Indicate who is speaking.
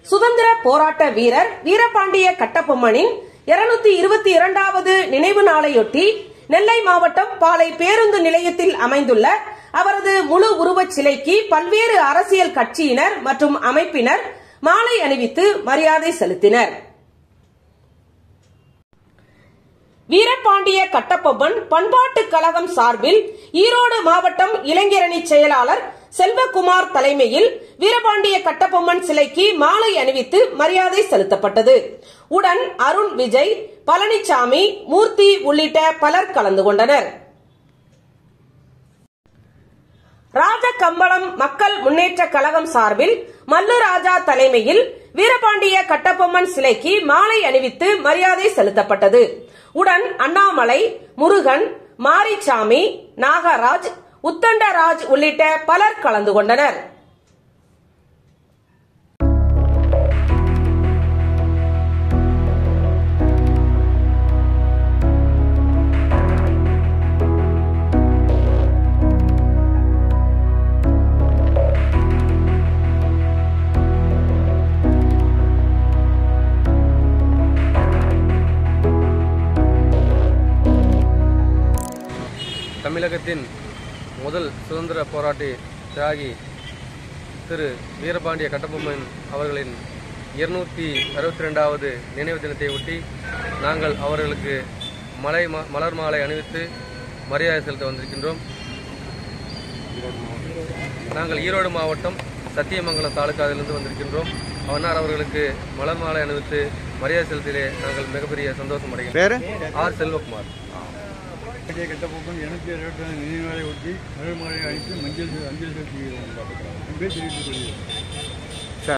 Speaker 1: சுதந்திர போராட்ட வீரர் வீரபாண்டிய கட்டபொம்மனின் இருநூத்தி இருபத்தி இரண்டாவது நினைவு நாளையொட்டி நெல்லை மாவட்டம் பாளை பேருந்து நிலையத்தில் அமைந்துள்ள அவரது முழு உருவச் சிலைக்கு பல்வேறு அரசியல் கட்சியினர் மற்றும் அமைப்பினர் மாலை அணிவித்து மரியாதை செலுத்தினர் வீரபாண்டிய கட்டபொம்மன் பண்பாட்டுக் கழகம் சார்பில் ஈரோடு மாவட்டம் இளைஞரணி செயலாளர் செல்வகுமார் தலைமையில் வீரபாண்டிய கட்டபொம்மன் சிலைக்கு மாலை அணிவித்து மரியாதை செலுத்தப்பட்டது உடன் அருண் விஜய் பழனிசாமி மூர்த்தி உள்ளிட்ட பலர் கலந்து கொண்டனர் ராஜகம்பளம் மக்கள் முன்னேற்ற கழகம் சார்பில் மல்லு ராஜா தலைமையில் வீரபாண்டிய கட்டபொம்மன் சிலைக்கு மாலை அணிவித்து மரியாதை செலுத்தப்பட்டது உடன் அண்ணாமலை முருகன் மாரிச்சாமி நாகராஜ் உத்தண்டராஜ் உள்ளிட்ட பலர் கலந்து கொண்டனர்
Speaker 2: தமிழகத்தின் முதல் சுதந்திர போராட்ட தியாகி திரு வீரபாண்டிய கட்டபொம்மன் அவர்களின் இருநூற்றி அறுபத்தி ரெண்டாவது நினைவு தினத்தை ஒட்டி நாங்கள் அவர்களுக்கு மலை மா- மலர் மாலை அணிவித்து மரியாதை செலுத்த வந்திருக்கின்றோம் நாங்கள் ஈரோடு மாவட்டம் சத்தியமங்கலம் தாலுக்காவிலிருந்து வந்திருக்கின்றோம் அவனார் அவர்களுக்கு மலர் மாலை அணிவித்து மரியாதை செலுத்திலே நாங்கள் மிகப்பெரிய சந்தோஷம் அடைகிறோம்
Speaker 3: பேரு
Speaker 2: ஆர் செல்வகுமார்
Speaker 4: கட்டிய கட்டப்போக்கம் எனக்கு இருபத்தி நினைவு நாளை ஒட்டி மலர் மாலை அழைத்து மஞ்சள் செ- அஞ்சல் செலுத்துகிறோம் என் பேர் தெரிவித்துக் கொள்கிறேன்